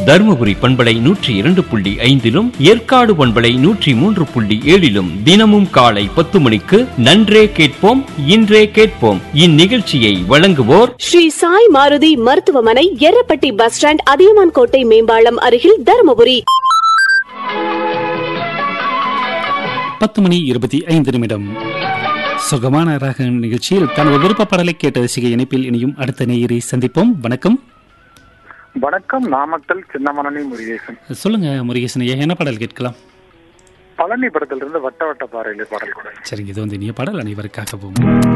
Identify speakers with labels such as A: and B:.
A: தருமபுரி பண்பலை நூற்றி இரண்டு புள்ளி ஐந்திலும் ஏற்காடு பண்பலை நூற்றி மூன்று புள்ளி ஏழிலும் தினமும் காலை பத்து மணிக்கு நன்றே கேட்போம் இன்றே கேட்போம் இந்நிகழ்ச்சியை வழங்குவோர்
B: ஸ்ரீ சாய் மாருதி மருத்துவமனை எர்ரப்பட்டி பஸ் ஸ்டாண்ட் அதியமான் கோட்டை மேம்பாலம் அருகில் தருமபுரி
C: பத்து மணி இருபத்தி ஐந்து நிமிடம் சுகமான ராக நிகழ்ச்சியில் தனது விருப்ப பாடலை கேட்ட ரசிகை இணைப்பில் இனியும் அடுத்த நேயரை சந்திப்போம் வணக்கம்
D: வணக்கம் நாமக்கல் சின்னமணி முருகேசன்
C: சொல்லுங்க முருகேசன் ஐயா என்ன பாடல் கேட்கலாம்
D: பழனி படத்திலிருந்து வட்ட வட்ட பாறையிலே பாடல் கூட
C: சரிங்க இது வந்து இனிய பாடல் அனைவருக்காகவும்